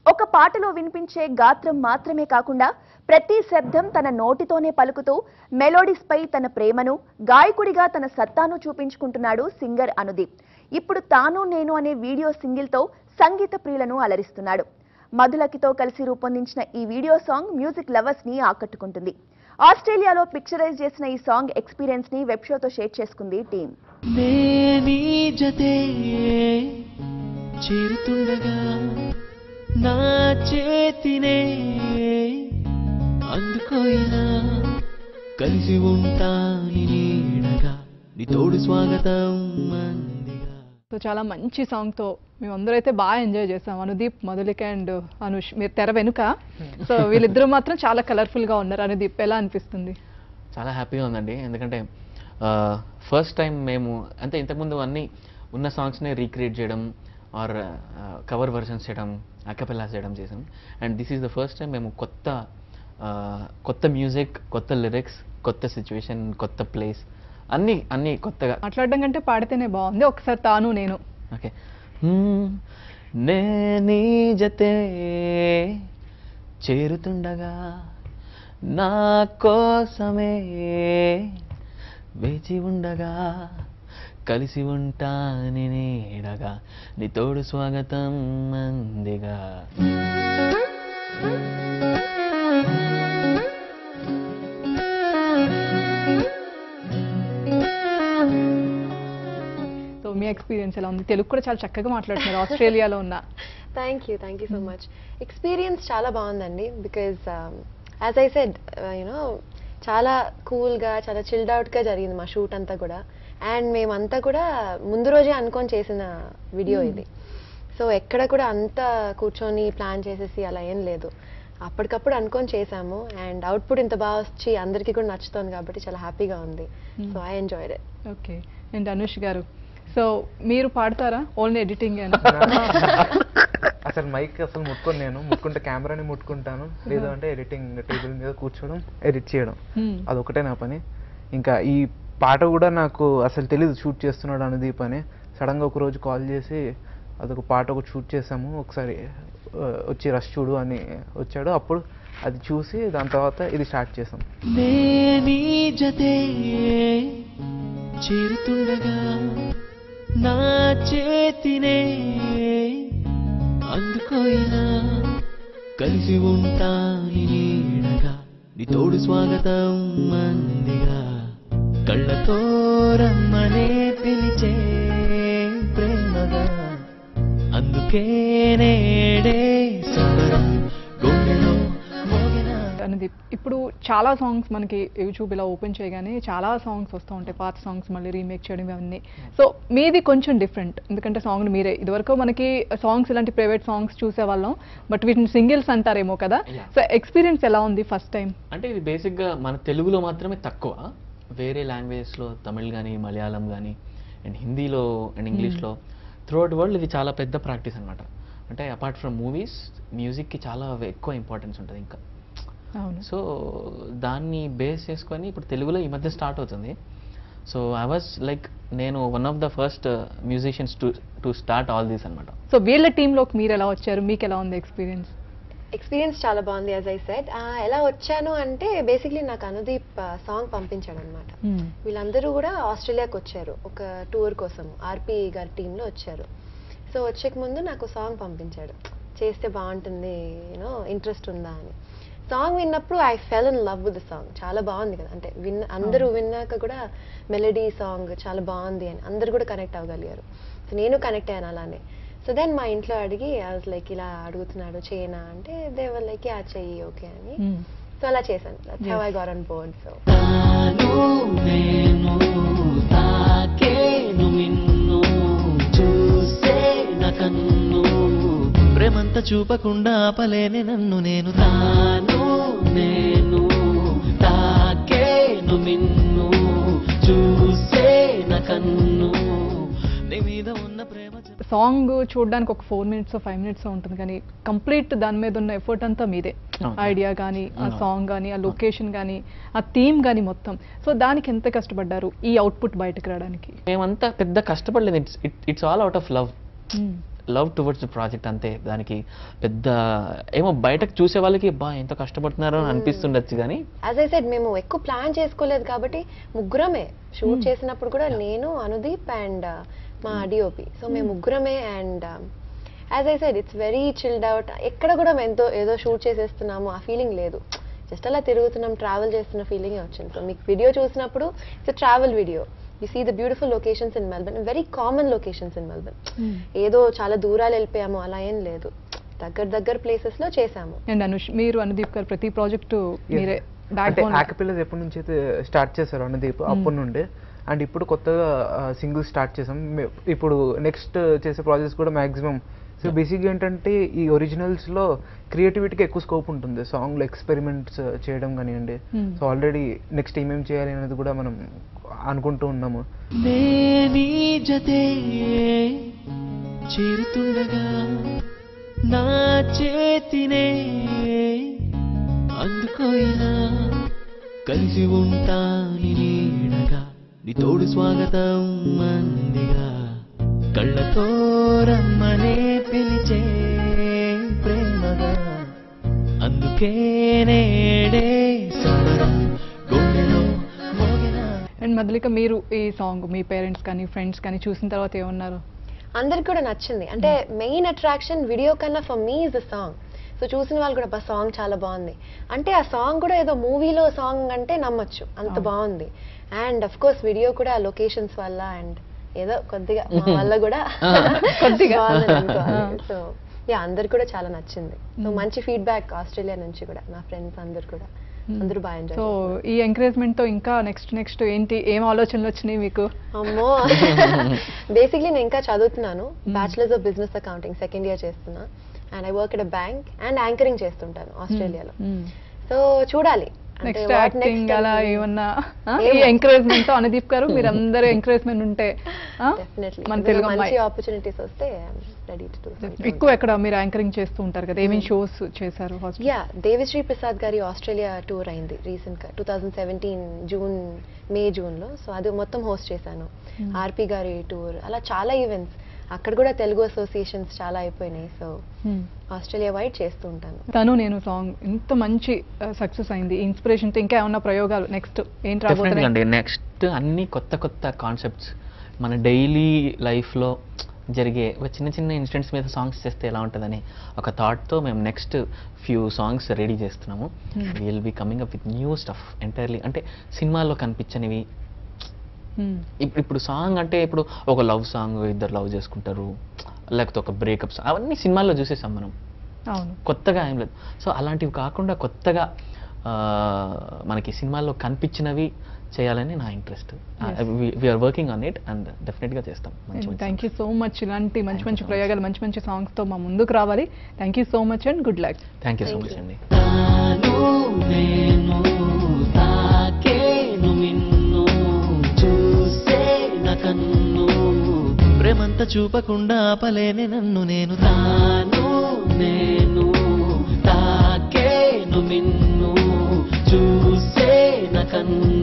ఒక పాటలో వినిపించే గాత్రం మాత్రమే కాకుండా ప్రతి శబ్దం తన నోటితోనే పలుకుతూ మెలోడీస్ పై తన ప్రేమను గాయకుడిగా తన సత్తాను చూపించుకుంటున్నాడు సింగర్ అనుదీప్ ఇప్పుడు తాను నేను అనే వీడియో సింగిల్ తో సంగీత ప్రియులను అలరిస్తున్నాడు మధులకితో కలిసి రూపొందించిన ఈ వీడియో సాంగ్ మ్యూజిక్ లవర్స్ ని ఆకట్టుకుంటుంది ఆస్ట్రేలియాలో పిక్చరైజ్ చేసిన ఈ సాంగ్ ఎక్స్పీరియన్స్ ని వెబ్ షోతో షేర్ చేసుకుంది టీం నేనీ జతే చేరుతుండగా నా చేతినే అందుకోయినా కలిసి ఉంటాని నీడగా నీ తోడు స్వాగతం మందిగా సో చాలా మంచి సాంగ్తో మేమందరూ అయితే బాగా ఎంజాయ్ చేసాం అనుదీప్ మధులిక అండ్ అనుష్ మీరు తెర వెనుక సో వీళ్ళిద్దరూ మాత్రం చాలా కలర్ఫుల్గా ఉన్నారు అనుదీప్ ఎలా అనిపిస్తుంది చాలా హ్యాపీగా ఉందండి ఎందుకంటే ఫస్ట్ టైం మేము అంటే ఇంతకుముందు అన్ని ఉన్న సాంగ్స్ని రీక్రియేట్ చేయడం ఆర్ కవర్ వర్షన్స్ చేయడం అకపెల్లా చేయడం చేసాం and this is the first time మేము కొత్త uh, కొత్త మ్యూజిక్ కొత్త లిరిక్స్ కొత్త సిచ్యువేషన్ కొత్త ప్లేస్ అన్నీ అన్నీ కొత్తగా మాట్లాడడం కంటే పాడితేనే బాగుంది ఒకసారి తాను నేను ఓకే నే నీ జతే చేరుతుండగా నా కోసమే వేచి ఉండగా కలిసి ఉంటాని నీడగా నీ తోడు స్వాగతం మందిగా సో మీ ఎక్స్పీరియన్స్ ఎలా ఉంది తెలుగు కూడా చాలా చక్కగా మాట్లాడుతున్నారు ఆస్ట్రేలియాలో ఉన్న thank you thank you so much experience చాలా బాగుందండి because as I said you know చాలా కూల్గా చాలా చిల్డ్ అవుట్గా జరిగింది మా షూట్ అంతా కూడా అండ్ మేమంతా కూడా ముందు రోజే అనుకొని చేసిన వీడియో ఇది సో ఎక్కడ కూడా అంతా కూర్చొని ప్లాన్ చేసేసి అలా ఏం లేదు అప్పటికప్పుడు అనుకొని చేసాము అండ్ అవుట్పుట్ ఇంత బాగా వచ్చి అందరికీ కూడా నచ్చుతుంది కాబట్టి చాలా హ్యాపీగా ఉంది so I enjoyed it okay and Anush గారు సో మీరు పాడతారా ఓన్లీ ఎడిటింగ్ అని అసలు మైక్ అసలు ముట్టుకోను నేను ముట్టుకుంటే కెమెరాని ముట్టుకుంటాను లేదు అంటే ఎడిటింగ్ టేబుల్ మీద కూర్చోవడం ఎడిట్ చేయడం Hmm. అదొకటే నా పని ఇంకా ఈ పాట కూడా నాకు అసలు తెలియదు షూట్ చేస్తున్నాడు అనుదీప్ అని సడన్గా ఒక రోజు కాల్ చేసి అదొక పాట ఒకటి షూట్ చేసాము ఒకసారి ఆ, వచ్చి రష్ చూడు అని వచ్చాడు అప్పుడు అది చూసి దాని తర్వాత ఇది స్టార్ట్ చేసాం నేనీ జతే చేరుతుండగా నా చేతినే అందుకోయినా కలిసి ఉంటాని నీడగా నీ తోడు స్వాగతం మందిగా కళ్ళతో రమ్మనే పిలిచే ప్రేమగా అందుకే నేడే సమరం గుండెలో మోగినా అనుదీప్ ఇప్పుడు చాలా సాంగ్స్ మనకి యూట్యూబ్ ఇలా ఓపెన్ చేయగానే చాలా సాంగ్స్ వస్తూ ఉంటాయి పాత సాంగ్స్ మళ్ళీ రీమేక్ చేయడం ఇవన్నీ సో మీది కొంచెం డిఫరెంట్ ఎందుకంటే సాంగ్ మీరే ఇదివరకు మనకి సాంగ్స్ ఇలాంటి ప్రైవేట్ సాంగ్స్ చూసేవాళ్ళం బట్ వీటిని సింగిల్స్ అంటారేమో కదా Yeah. సో ఎక్స్పీరియన్స్ ఎలా ఉంది ఫస్ట్ టైం అంటే ఇది బేసిక్గా మన తెలుగులో మాత్రమే తక్కువ వేరే లాంగ్వేజెస్లో తమిళ్ కానీ మలయాళం కానీ అండ్ హిందీలో అండ్ ఇంగ్లీష్లో త్రూఅవుట్ వరల్డ్ ఇది చాలా పెద్ద ప్రాక్టీస్ అనమాట అంటే అపార్ట్ ఫ్రమ్ మూవీస్ మ్యూజిక్కి చాలా ఎక్కువ ఇంపార్టెన్స్ ఉంటుంది ఇంకా అవును సో దాన్ని బేస్ చేసుకొని ఇప్పుడు తెలుగులో ఈ మధ్య స్టార్ట్ అవుతుంది సో ఐ వాజ్ లైక్ నేను one of the first musicians to to start all these అనమాట సో వీళ్ళ టీంలోకి మీరు ఎలా వచ్చారు మీకు ఎలా ఉంది ఎక్స్పీరియన్స్ ఎక్స్పీరియన్స్ చాలా బాగుంది యాజ్ ఐ సెడ్ ఎలా వచ్చాను అంటే బేసిక్లీ నాకు అనుదీప్ సాంగ్ పంపించాడు అనమాట వీళ్ళందరూ కూడా ఆస్ట్రేలియాకి వచ్చారు ఒక టూర్ కోసం ఆర్పి గారి టీంలో వచ్చారు సో వచ్చేక ముందు నాకు సాంగ్ పంపించాడు చేస్తే బాగుంటుంది యూనో ఇంట్రెస్ట్ ఉందా అని సాంగ్ విన్నప్పుడు I fell in love with the song చాలా బాగుంది కదా అంటే విన్న అందరూ విన్నాక కూడా మెలడీ సాంగ్ చాలా బాగుంది అని అందరూ కూడా కనెక్ట్ అవ్వగలిగారు సో నేను కనెక్ట్ అయ్యాను అలానే సో దెన్ మా ఇంట్లో అడిగి ఐ వాజ్ లైక్ ఇలా అడుగుతున్నాడు చేయనా అంటే దేవర్ లైక్ ఆ చెయ్యి ఓకే అని సో అలా చేశాను that's how I got on board so తాను నేను తాకేను నిన్ను చూసే నా కన్ను ప్రేమంత చూపకుండా ఆపలేని నన్ను నేను తాను నేను తాకేను నిన్ను చూసే నా కన్ను నీ మీద ఉన్న ప్రేమ చె- సాంగ్ చూడడానికి ఒక ఫోర్ మినిట్స్ ఫైవ్ మినిట్స్ ఉంటుంది కానీ కంప్లీట్ దాని మీద ఉన్న ఎఫర్ట్ అంతా మీదే అవును. ఐడియా కానీ ఆ అవును. సాంగ్ కానీ ఆ లొకేషన్ కానీ ఆ థీమ్ కానీ మొత్తం సో దానికి ఎంత కష్టపడ్డారు ఈ అవుట్పుట్ బయటకు రావడానికి మేమంతా పెద్ద కష్టపడలేదు it's it's all out of love love towards the project అంతే దానికి పెద్ద ఏమో బయటకు చూసే వాళ్ళకి బా ఎంత కష్టపడుతున్నారో అని అనిపిస్తుండొచ్చు కానీ యాజ్ ఐ సెడ్ మేము ఎక్కువ ప్లాన్ చేసుకోలేదు కాబట్టి ముగ్గురమే షూట్ చేసినప్పుడు కూడా నేను అనుదీప్ అండ్ మా డిఓపి సో మేము ముగ్గురమే and as I said it's very chilled out ఎక్కడ కూడా మేము ఎంతో ఏదో షూట్ చేసేస్తున్నాము ఆ ఫీలింగ్ లేదు జస్ట్ అలా తిరుగుతున్నాం ట్రావెల్ చేస్తున్న ఫీలింగే వచ్చింది సో మీకు వీడియో చూసినప్పుడు it's travel video you see the beautiful locations in Melbourne very common locations in Melbourne ఏదో చాలా దూరాలు వెళ్ళిపోయాము అలా ఏం లేదు దగ్గర దగ్గర ప్లేసెస్ లో చేసాము అండ్ అనుష్ మీరు అనుదీప్ గారు ప్రతి ప్రాజెక్టు మీరే బ్యాక్ అంటే బోన్ యాకపిల్లస్ ఎప్పటి నుంచి అయితే స్టార్ట్ చేశారు అనుదీప్ అప్పటి నుండి అండ్ ఇప్పుడు కొత్తగా సింగిల్ స్టార్ట్ చేసాం మే- ఇప్పుడు నెక్స్ట్ చేసే ప్రాజెక్ట్స్ కూడా మాక్సిమం సో బేసిక్గా ఏంటంటే ఈ ఒరిజినల్స్ లో క్రియేటివిటీకి ఎక్కువ స్కోప్ ఉంటుంది సాంగ్ లో ఎక్స్పెరిమెంట్స్ చేయడం కానివ్వండి Hmm. సో ఆల్రెడీ నెక్స్ట్ ఏమేమి చేయాలి అనేది కూడా మనం అనుకుంటూ ఉన్నాము నే నీ జతే చేరుతుండగా నా చేతినే అందుకోయినా కలిసి ఉంటాని నీడగా నీ తోడు స్వాగతం మందిగా కళ్ళతో రమ్మనే పిలిచే ప్రేమగా అందుకే నేడే సమరం గుండెలో మోగినా అండ్ మధులిక మీరు ఈ సాంగ్ మీ పేరెంట్స్ కానీ ఫ్రెండ్స్ కానీ చూసిన తర్వాత ఏమన్నారు అందరికి కూడా నచ్చింది అంటే మెయిన్ అట్రాక్షన్ వీడియో కన్నా for me is the song so చూసిన వాళ్ళు కూడా సాంగ్ చాలా బాగుంది అంటే ఆ సాంగ్ కూడా ఏదో మూవీలో సాంగ్ అంటే నమ్మొచ్చు అంత బాగుంది అండ్ అఫ్ కోర్స్ వీడియో కూడా లొకేషన్స్ వల్ల అండ్ ఏదో కొద్దిగా మా వల్ల కూడా కొద్దిగా. సో యా అందరికి కూడా చాలా నచ్చింది సో మంచి ఫీడ్బ్యాక్ ఆస్ట్రేలియా నుంచి కూడా నా ఫ్రెండ్స్ అందరు కూడా అందరూ బాగా ఎంజాయ్ సో ఈ ఎంకరేజ్మెంట్ తో ఇంకా నెక్స్ట్ నెక్స్ట్ ఏంటి ఏం ఆలోచనలు వచ్చినాయి మీకు అమ్మో బేసిక్లీ నేను ఇంకా చదువుతున్నాను bachelors of business accounting second year చేస్తున్నా and I work at bank and anchoring చేస్తుంటాను ఆస్ట్రేలియాలో సో చూడాలి అంటే నెక్స్ట్ what యాక్టింగ్ next అలా అని- ఏమన్నా ఆ? ఈ ఏమో. ఎంకరేజ్మెంట్ తో అనుదీప్ గారు మీరు అందరూ ఎంకరేజ్మెంట్ ఉంటే ఆ? Definitely. మన ఏదైనా తెలుగు మంచి అమ్మాయి ఆపర్చునిటీస్ వస్తే రెడీ టు ఎక్కువ ఎక్కడ మీరు యాంకరింగ్ చేస్తూ ఉంటారు కదా ఏమేమి షోస్ చేశారు హాస్టల్ యా దేవిశ్రీ ప్రసాద్ గారి ఆస్ట్రేలియా టూర్ అయింది రీసెంట్ గా two thousand seventeen June May June లో సో అది మొత్తం హోస్ట్ చేశాను ఆర్పి గారి టూర్ అలా చాలా ఈవెంట్స్ అక్కడ కూడా తెలుగు అసోసియేషన్స్ చాలా అయిపోయినాయి సో ఆస్ట్రేలియా వైడ్ చేస్తూ ఉంటాను తను నేను సాంగ్ ఇంత మంచి సక్సెస్ అయింది ఇన్స్పిరేషన్ తో ఇంకా ఏమన్నా ప్రయోగాలు నెక్స్ట్ ఏంటి డెఫినెట్గా రాబోతున్నాయి అండి నెక్స్ట్ అన్ని కొత్త కొత్త కాన్సెప్ట్స్ మన డైలీ లైఫ్లో జరిగే ఒక చిన్న చిన్న ఇన్సిడెంట్స్ మీద సాంగ్స్ చేస్తే ఎలా ఉంటుందని ఒక థాట్తో మేము నెక్స్ట్ ఫ్యూ సాంగ్స్ రెడీ చేస్తున్నాము will be coming up with new stuff entirely అంటే సినిమాల్లో కనిపించనివి Hmm. ఇప్పుడు ఇప్పుడు సాంగ్ అంటే ఇప్పుడు ఒక లవ్ సాంగ్ ఇద్దరు లవ్ చేసుకుంటారు లేకపోతే ఒక బ్రేకప్ అవన్నీ సినిమాల్లో చూసేసాం మనం అవును కొత్తగా ఏం లేదు సో అలాంటివి కాకుండా కొత్తగా ఆ, మనకి సినిమాల్లో కనిపించినవి చేయాలని నా interest we're working on it and డెఫినెట్గా చేస్తాం మంచి మంచి థ్యాంక్ యూ సో మచ్ ఇలాంటి మంచి Thank you మంచి so much. ప్రయోగాలు మంచి మంచి సాంగ్స్ తో మా ముందుకు రావాలి thank you so much and good luck thank you so Thank much you. అండి తాను నేను తాకేను నిన్ను చూసే నా కన్ను ప్రేమంత చూపకుండా ఆపలేని నన్ను నేను తాను నేను తాకేను నిన్ను చూసే నా కన్ను